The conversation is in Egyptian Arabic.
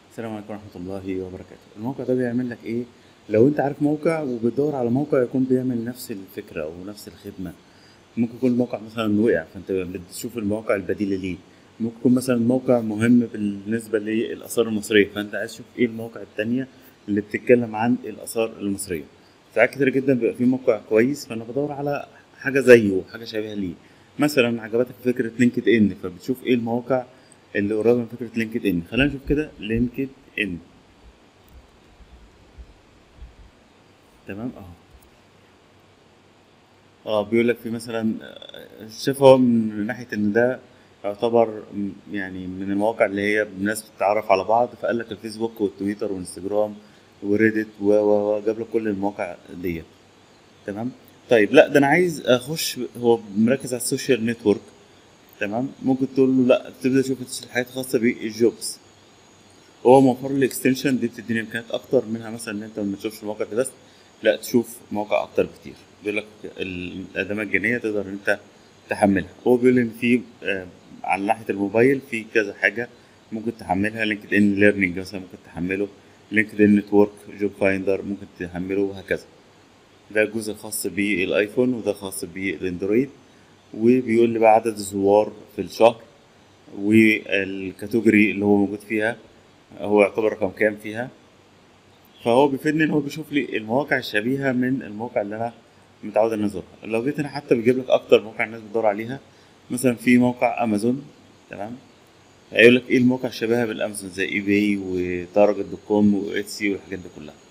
السلام عليكم ورحمة الله وبركاته الموقع ده بيعمل لك ايه لو انت عارف موقع وبتدور على موقع يكون بيعمل نفس الفكرة او نفس الخدمة ممكن يكون الموقع مثلا وقع فانت بتشوف المواقع البديلة ليه ممكن يكون مثلا موقع مهم بالنسبة للآثار المصرية فانت عايز تشوف ايه المواقع التانية اللي بتتكلم عن الآثار المصرية ساعات كتير جدا بيبقى في موقع كويس فانا بدور على حاجة زيه حاجة شبيهة ليه مثلا عجبتك فكرة لينكد ان فبتشوف ايه المواقع اللي قريبة من فكرة لينكد ان خلينا نشوف كده لينكد ان تمام اهو اه بيقول لك في مثلا آه، شايف هو من ناحية ان ده يعتبر م- يعني من المواقع اللي هي الناس بتتعرف على بعض فقال لك الفيسبوك والتويتر والانستجرام وريدت و و و جاب لك كل المواقع ديت تمام طيب لا ده انا عايز اخش هو مركز على السوشيال نتورك تمام ممكن تقول له لا تبدا تشوف الحاجات الخاصه بالجوبز هو موفر لي اكستنشن دي بتديني امكانيات اكتر منها مثلا ان انت ما تشوفش الموقع ده بس لا تشوف مواقع اكتر بكتير بيقول لك الاداه مجانيه تقدر ان انت تحملها هو بيقول لي ان في آه، على ناحيه الموبايل في كذا حاجه ممكن تحملها لينكد ان ليرنينج مثلا ممكن تحمله لينكد ان نتورك جوب فايندر ممكن تحمله وهكذا ده الجزء الخاص بالايفون وده خاص بالاندرويد وبيقول لي بقى عدد الزوار في الشهر والكاتيجوري اللي هو موجود فيها هو يعتبر رقم كام فيها فهو بيفيدني ان هو بيشوف لي المواقع الشبيهه من المواقع اللي انا متعود ان ازورها لو جيت هنا حتى بيجيب لك اكتر مواقع الناس بتدور عليها مثلا في موقع امازون تمام هيقول لك ايه المواقع الشبيهه بالامازون زي اي باي وتارجت دوت كوم واتسي والحاجات دي كلها